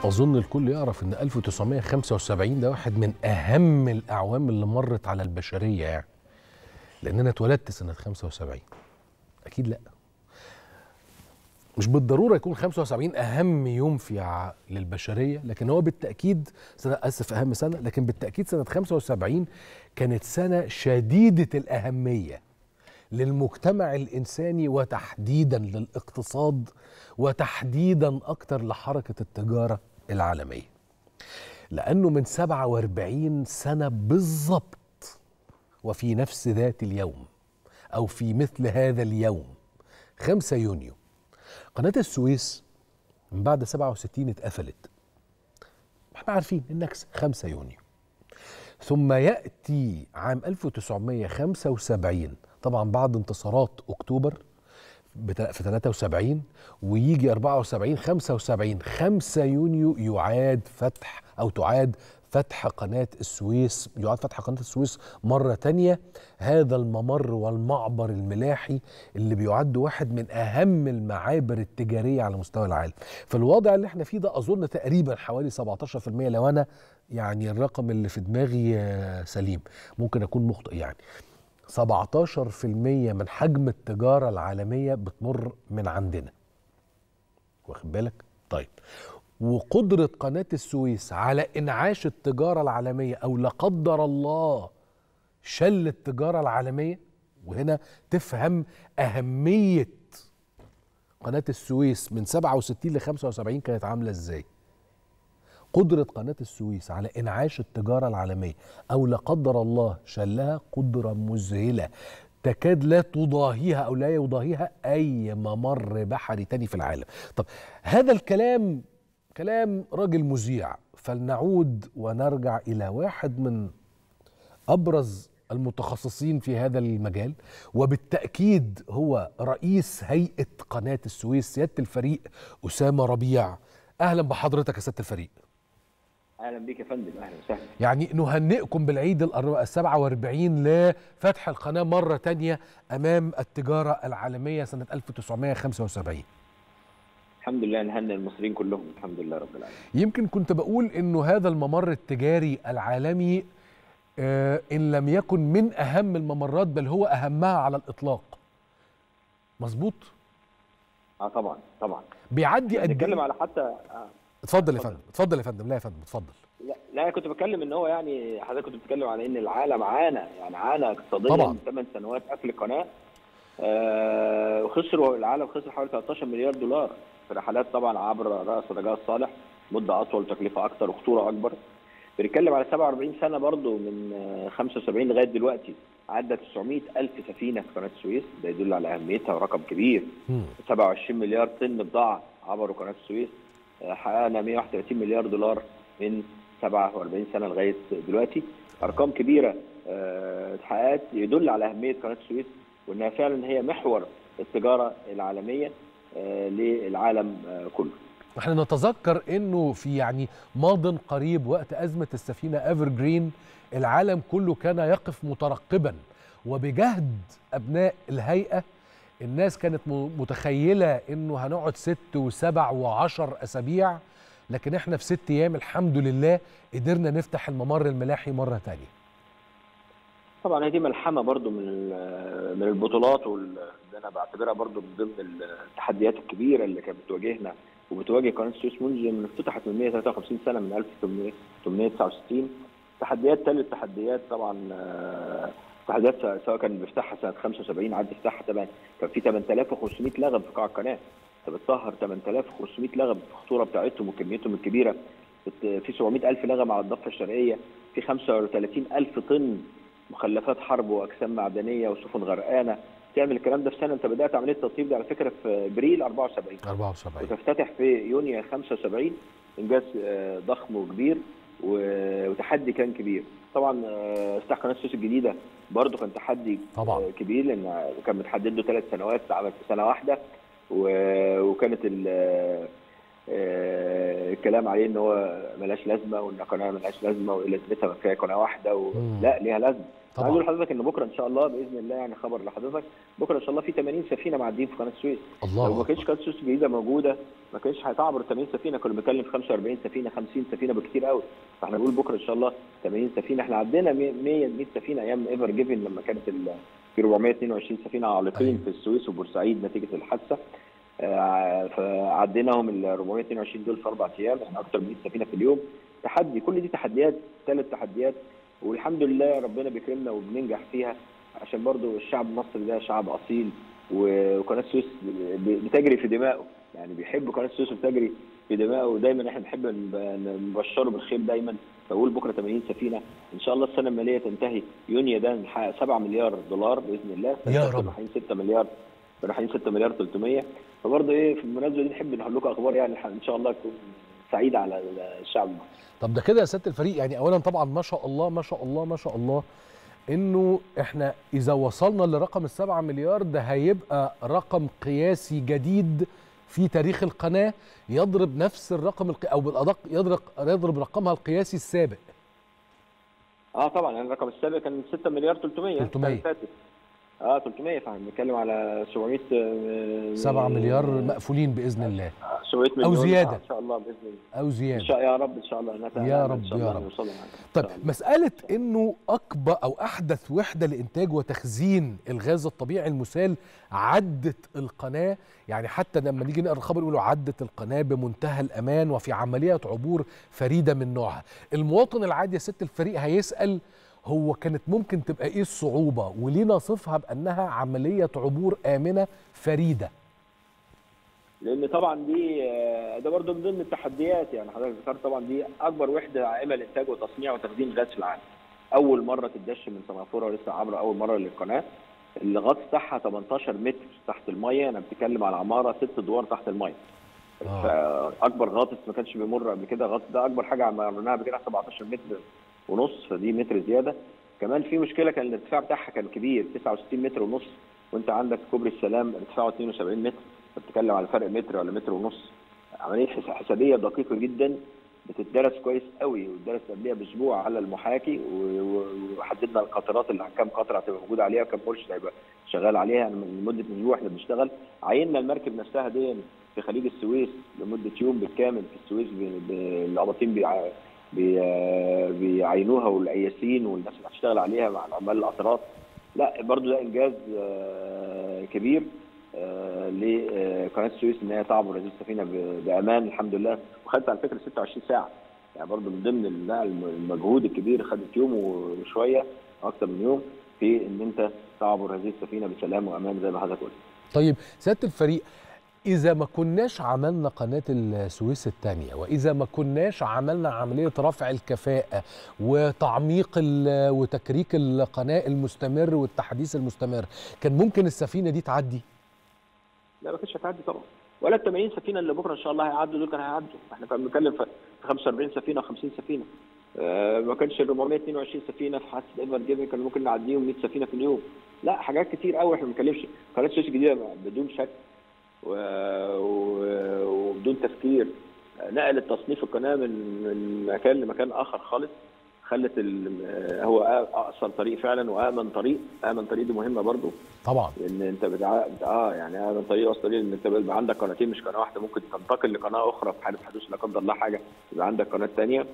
أظن الكل يعرف إن 1975 ده واحد من أهم الأعوام اللي مرت على البشرية يعني لأن أنا اتولدت سنة 75 أكيد لأ مش بالضرورة يكون 75 أهم يوم في ع... للبشرية لكن هو بالتأكيد سنة أسف أهم سنة لكن بالتأكيد سنة 75 كانت سنة شديدة الأهمية للمجتمع الإنساني وتحديدا للاقتصاد وتحديدا أكتر لحركة التجارة العالمية لأنه من 47 سنة بالضبط وفي نفس ذات اليوم أو في مثل هذا اليوم 5 يونيو قناة السويس من بعد 67 اتقفلت احنا عارفين النكسة 5 يونيو ثم يأتي عام 1975 طبعا بعد انتصارات أكتوبر في 73 ويجي 74 75 5 يونيو يعاد فتح أو تعاد فتح قناة السويس يعاد فتح قناة السويس مرة تانية هذا الممر والمعبر الملاحي اللي بيعد واحد من أهم المعابر التجارية على مستوى العالم في الوضع اللي احنا فيه ده أظن تقريبا حوالي 17% لو أنا يعني الرقم اللي في دماغي سليم ممكن أكون مخطئ يعني 17% من حجم التجارة العالمية بتمر من عندنا واخد بالك؟ طيب وقدرة قناة السويس على إنعاش التجارة العالمية أو لا قدر الله شل التجارة العالمية وهنا تفهم أهمية قناة السويس من 67 ل 75 كانت عاملة إزاي قدرة قناة السويس على إنعاش التجارة العالمية أو لا قدر الله شلها قدرة مذهلة تكاد لا تضاهيها أو لا يضاهيها أي ممر بحري تاني في العالم طب هذا الكلام كلام راجل مذيع فلنعود ونرجع الى واحد من ابرز المتخصصين في هذا المجال وبالتاكيد هو رئيس هيئه قناه السويس سياده الفريق اسامه ربيع اهلا بحضرتك يا سياده الفريق اهلا بيك يا فندم اهلا وسهلا يعني نهنئكم بالعيد ال 47 لفتح القناه مره تانية امام التجاره العالميه سنه 1975 الحمد لله نهنئ المصريين كلهم الحمد لله رب العالمين يمكن كنت بقول انه هذا الممر التجاري العالمي آه ان لم يكن من اهم الممرات بل هو اهمها على الاطلاق مظبوط اه طبعا طبعا بيعدي قد نتكلم على حتى آه. اتفضل يا فندم اتفضل يا فندم لا يا فندم اتفضل لا لا انا كنت بتكلم ان هو يعني حضرتك كنت بتتكلم على ان العالم عانى يعني عانى اقتصاديا طبعا 8 سنوات قفل القناه آه وخسروا العالم خسر حوالي 13 مليار دولار في رحلات طبعا عبر راس رجاء الصالح مده اطول وتكلفه اكثر وخطوره اكبر بنتكلم على 47 سنه برضو من 75 لغايه دلوقتي عدى 900 الف سفينه في قناه السويس ده يدل على اهميتها ورقم كبير 27 مليار طن بضاعه عبروا قناه السويس حققنا 131 مليار دولار من 47 سنه لغايه دلوقتي ارقام كبيره اتحققت يدل على اهميه قناه السويس وانها فعلا هي محور التجاره العالميه للعالم كله احنا نتذكر انه في يعني ماض قريب وقت ازمه السفينه ايفر جرين العالم كله كان يقف مترقبا وبجهد ابناء الهيئه الناس كانت متخيله انه هنقعد ست وسبع وعشر اسابيع لكن احنا في ست ايام الحمد لله قدرنا نفتح الممر الملاحي مره تانية طبعا هي دي ملحمه برضو من من البطولات واللي انا بعتبرها برضو من ضمن التحديات الكبيره اللي كانت بتواجهنا وبتواجه قناه السويس منذ من افتتحت من 153 سنه من 1869 تحديات ثالث تحديات طبعا تحديات سواء كان بيفتحها سنه 75 عدى يفتحها طبعا كان في 8500 لغم في قاع القناه انت بتسهر 8500 لغم في الخطوره بتاعتهم وكميتهم الكبيره في 700000 لغم على الضفه الشرقيه في 35000 طن مخلفات حرب واجسام معدنيه وسفن غرقانه تعمل الكلام ده في سنه انت بدات عمليه التطيب دي على فكره في ابريل 74 74 وتفتتح في يونيو 75 انجاز ضخم وكبير وتحدي كان كبير طبعا افتتاح قناه السويس الجديده برضه كان تحدي طبعا كبير لان كان متحدد له ثلاث سنوات اتعمل في سنه واحده وكانت الكلام عليه ان هو ملاش لازمه وان قناه ملاش لازمه وايه لازمتها ما فيها قناه واحده و... لا ليها لازمه عايز اقول لحضرتك ان بكره ان شاء الله باذن الله يعني خبر لحضرتك بكره ان شاء الله في 80 سفينه معديين في قناه السويس الله لو ما كانتش قناه السويس الجديده موجوده ما كانش هتعبر 80 سفينه كنا بنتكلم في 45 سفينه 50 سفينه بكتير قوي فاحنا بنقول بكره ان شاء الله 80 سفينه احنا عدينا 100 100 سفينه ايام ايفر جيفن لما كانت ال- في 422 سفينه عالقين أيوة. في السويس وبورسعيد نتيجه الحادثه آه، فعديناهم ال 422 دول في اربع ايام احنا اكثر من 100 سفينه في اليوم تحدي كل دي تحديات ثلاث تحديات والحمد لله ربنا بيكرمنا وبننجح فيها عشان برضو الشعب المصري ده شعب اصيل و- وقناه السويس ب- بتجري في دمائه يعني بيحب قناه السويس وبتجري في دمائه ودايما احنا بنحب نب- نبشره بالخير دايما فاقول بكره 80 سفينه ان شاء الله السنه الماليه تنتهي يونيو ده نحقق 7 مليار دولار باذن الله يا رب. رايحين 6 مليار رايحين 6 مليار 300 فبرضه ايه في المناسبه دي نحب نقول لكم اخبار يعني ان شاء الله تكون سعيده على الشعب المصري طب ده كده يا سياده الفريق يعني اولا طبعا ما شاء الله ما شاء الله ما شاء الله انه احنا اذا وصلنا لرقم السبعة مليار ده هيبقى رقم قياسي جديد في تاريخ القناه يضرب نفس الرقم الق... او بالادق يضرب يضرب رقمها القياسي السابق اه طبعا يعني الرقم السابق كان 6 مليار 300 السنة 300. اللي فاتت اه 300 فاحنا بنتكلم على 700 آه، 7 مليار آه، مقفولين باذن الله 700 مليون زيادة. ان شاء الله باذن الله او ان زياده شاء يا رب ان شاء الله نتمنى يا إن رب، شاء يا الله رب. نوصل لها. إن طيب شاء الله. مسألة إنه أكبر أو أحدث وحدة لإنتاج وتخزين الغاز الطبيعي المسال عدت القناة يعني حتى لما نيجي نقرا الخبر يقولوا عدت القناة بمنتهى الأمان وفي عملية عبور فريدة من نوعها المواطن العادي يا ست الفريق هيسأل هو كانت ممكن تبقى إيه الصعوبة وليه نصفها بأنها عملية عبور آمنة فريدة لان طبعا دي آه، ده برضه من ضمن التحديات يعني حضرتك ذكرت طبعا دي اكبر وحده عائمه لانتاج وتصنيع وتخزين غاز في العالم اول مره تدش من سنغافوره ولسه عبر اول مره للقناه الغطس بتاعها 18 متر تحت الميه انا بتكلم على عماره ست ادوار تحت الميه آه. فاكبر غاطس ما كانش بيمر قبل كده غطس ده اكبر حاجه عملناها قبل كده 17 متر ونص فدي متر زياده كمان في مشكله كان الارتفاع بتاعها كان كبير 69 متر ونص وانت عندك كوبري السلام ارتفاعه 72 متر بتتكلم على فرق متر ولا متر ونص عمليه حس- حسابيه دقيقه جدا بتدرس كويس قوي وتدرس قبلها باسبوع على المحاكي و- و- وحددنا القطرات اللي كام قطره هتبقى موجوده عليها وكام مرشد هيبقى شغال عليها يعني من لمده اسبوع احنا بنشتغل عيننا المركب نفسها دي في خليج السويس لمده يوم بالكامل في السويس ب- ب- القباطين بيع- بي- بيعينوها والقياسين والناس اللي هتشتغل عليها مع عمال القطرات لا برضو ده انجاز آه، كبير آه، لقناه السويس ان هي تعبر هذه السفينه ب- بامان الحمد لله وخدت على فكره 26 ساعه يعني برضو من ضمن ال- لا، الم- المجهود الكبير خدت يوم وشويه اكتر من يوم في ان انت تعبر هذه السفينه بسلام وامان زي ما حضرتك قلت طيب سياده الفريق اذا ما كناش عملنا قناه السويس الثانيه واذا ما كناش عملنا عمليه رفع الكفاءه وتعميق ال- وتكريك القناه المستمر والتحديث المستمر كان ممكن السفينه دي تعدي لا ما كانتش هتعدي طبعا ولا ال 80 سفينه اللي بكره ان شاء الله هيعدوا دول كانوا هيعدوا احنا كنا بنتكلم في 45 سفينه و50 سفينه آه ما كانش ال 422 سفينه في حادثه ايفر جيفن كان ممكن نعديهم 100 سفينه في اليوم لا حاجات كتير قوي احنا ما بنتكلمش قناه السويس الجديده بدون شك و... و... وبدون تفكير آه، نقلت تصنيف القناه من من مكان لمكان اخر خالص خلت ال... آه، هو اقصر طريق فعلا وامن طريق امن طريق دي مهمه برضو طبعا لان انت بتع... اه يعني هذا طريق وسط طريق ان انت بيبقى عندك قناتين مش قناه واحده ممكن تنتقل لقناه اخرى في حاله حدوث لا قدر الله حاجه يبقى عندك قناه ثانيه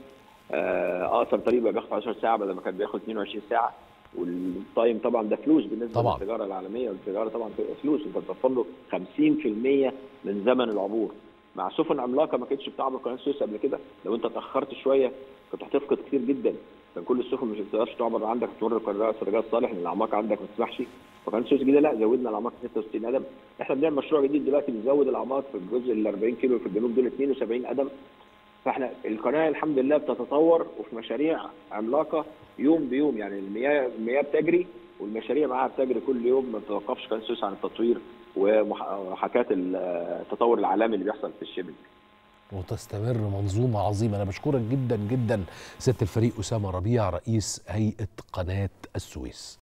آه اقصر طريق بقى بياخد 10 ساعه بدل ما كان بياخد 22 ساعه والتايم طبعا ده فلوس بالنسبه طبعاً. للتجاره العالميه والتجاره طبعا بتبقى فلوس انت بتوفر له 50% من زمن العبور مع سفن عملاقه ما كانتش بتعبر قناه السويس قبل كده لو انت اتاخرت شويه كنت هتفقد كتير جدا كان كل السفن مش بتقدرش تعبر عندك تمر قناه رجاء صالح لان الاعماق عندك ما تسمحش فقناه السويس الجديده لا زودنا الاعماق 66 قدم احنا بنعمل مشروع جديد دلوقتي بنزود الاعماق في الجزء ال 40 كيلو في الجنوب دول 72 قدم فاحنا القناه الحمد لله بتتطور وفي مشاريع عملاقه يوم بيوم يعني المياه المياه بتجري والمشاريع معاها بتجري كل يوم ما بتتوقفش قناه السويس عن التطوير ومحاكاه التطور العالمي اللي بيحصل في الشبك وتستمر منظومه عظيمه انا بشكرك جدا جدا سياده الفريق اسامه ربيع رئيس هيئه قناه السويس